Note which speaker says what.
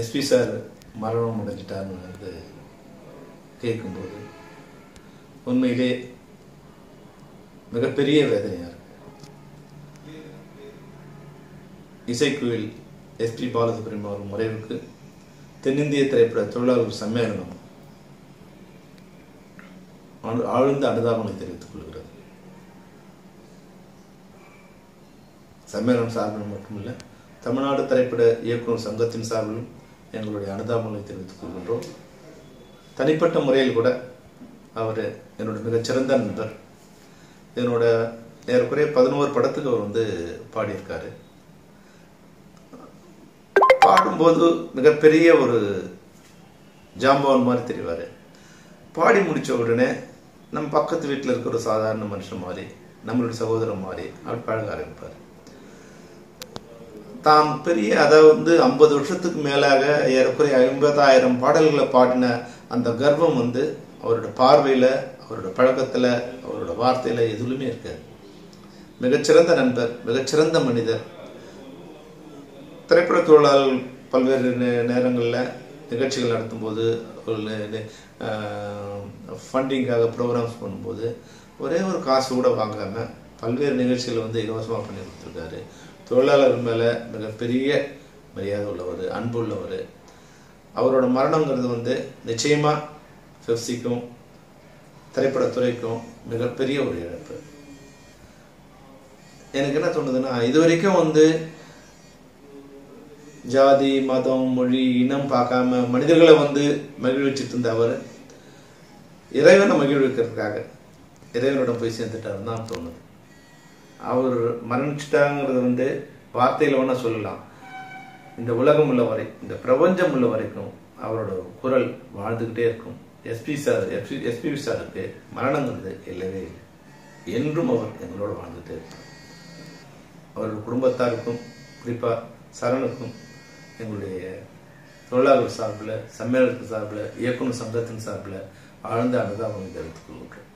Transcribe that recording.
Speaker 1: SP sir மரணம் அடைஞ்சிட்டார்னு வந்து கேட்கும்போது உண்மையிலே மிகப்பெரிய வேதனையாக இருக்கு இசைக்குயில் எஸ்பி பாலசுப்ரமணியம் அவர் மறைவுக்கு தென்னிந்திய திரைப்பட தொழிலாளர் சம்மேளனம் ஆழ்- ஆழ்ந்த அனுதாபங்களை தெரிவித்துக் கொள்கிறது சம்மேளனம் சார்பில் மட்டுமல்ல தமிழ்நாடு திரைப்பட இயக்குனர் சங்கத்தின் சார்பிலும் எங்களுடைய அனுதாபங்களை தெரிவித்துக் கொள்கின்றோம் தனிப்பட்ட முறையில் கூட அவர் என்னோட மிகச்சிறந்த நண்பர் என்னோட ஏறக்குறைய பதினோரு படத்துக்கு அவர் வந்து பாடியிருக்காரு பாடும்போது மிகப்பெரிய ஒரு ஜாம்பவான் மாதிரி தெரிவார் பாடி முடிச்ச உடனே நம்ம பக்கத்து வீட்டில் இருக்கிற ஒரு சாதாரண மனுஷன் மாதிரி நம்மளுடைய சகோதரன் மாதிரி அவர் பழக ஆரம்பிப்பார் தாம் பெரிய அதாவது வந்து ஐம்பது வருஷத்துக்கு மேலாக ஏறக்குறைய ஐம்பதாயிரம் பாடல்களை பாடின அந்த கர்வம் வந்து அவரோட பார்வையில் அவரோட பழக்கத்தில் அவரோட வார்த்தையில் எதுலையுமே இருக்காது மிகச்சிறந்த நண்பர் மிகச்சிறந்த மனிதர் திரைப்பட தொழிலாளர்கள் பல்வேறு நே- நேரங்களில் நிகழ்ச்சிகள் நடத்தும்போது ஒரு ஃபண்டிங்காக ப்ரோக்ராம்ஸ் பண்ணும்போது ஒரே ஒரு காசு கூட வாங்காமல் பல்வேறு நிகழ்ச்சிகளை வந்து இலவசமாக பண்ணி கொடுத்துருக்காரு தொழிலாளர்கள் மேலே மிகப்பெரிய மரியாதை உள்ளவர் அன்பு உள்ளவர் அவரோட மரணங்கிறது வந்து நிச்சயமாக பெப்சிக்கும் திரைப்படத்துறைக்கும் மிகப்பெரிய ஒரு இழப்பு எனக்கு என்ன தோணுதுன்னா இது வரைக்கும் வந்து ஜாதி மதம் மொழி இனம் பார்க்காம மனிதர்களை வந்து மகிழ்விச்சிட்டு இருந்த அவர் இறைவனை மகிழ்விக்கிறதுக்காக இறைவனிடம் போய் சேர்ந்துட்டாருன்னு தான் தோணுது அவர் மரணிச்சிட்டாங்கிறது வந்து வார்த்தையில் வேணா சொல்லலாம் இந்த உலகம் உள்ள வரை இந்த பிரபஞ்சம் உள்ள வரைக்கும் அவரோட குரல் வாழ்ந்துக்கிட்டே இருக்கும் எஸ்பி சார் எஸ்பி எஸ்பி சாருக்கு மரணங்கிறது இல்லவே இல்லை என்றும் அவர் எங்களோட வாழ்ந்துட்டே இருப்பார் அவரோட குடும்பத்தாருக்கும் குறிப்பாக சரணுக்கும் எங்களுடைய தொழிலாளர் சார்பில் சம்மேளனத்தின் சார்பில் இயக்குனர் சங்கத்தின் சார்பில் ஆழ்ந்த அனுதாபம் தெரிவித்துக் கொள்கின்றோம்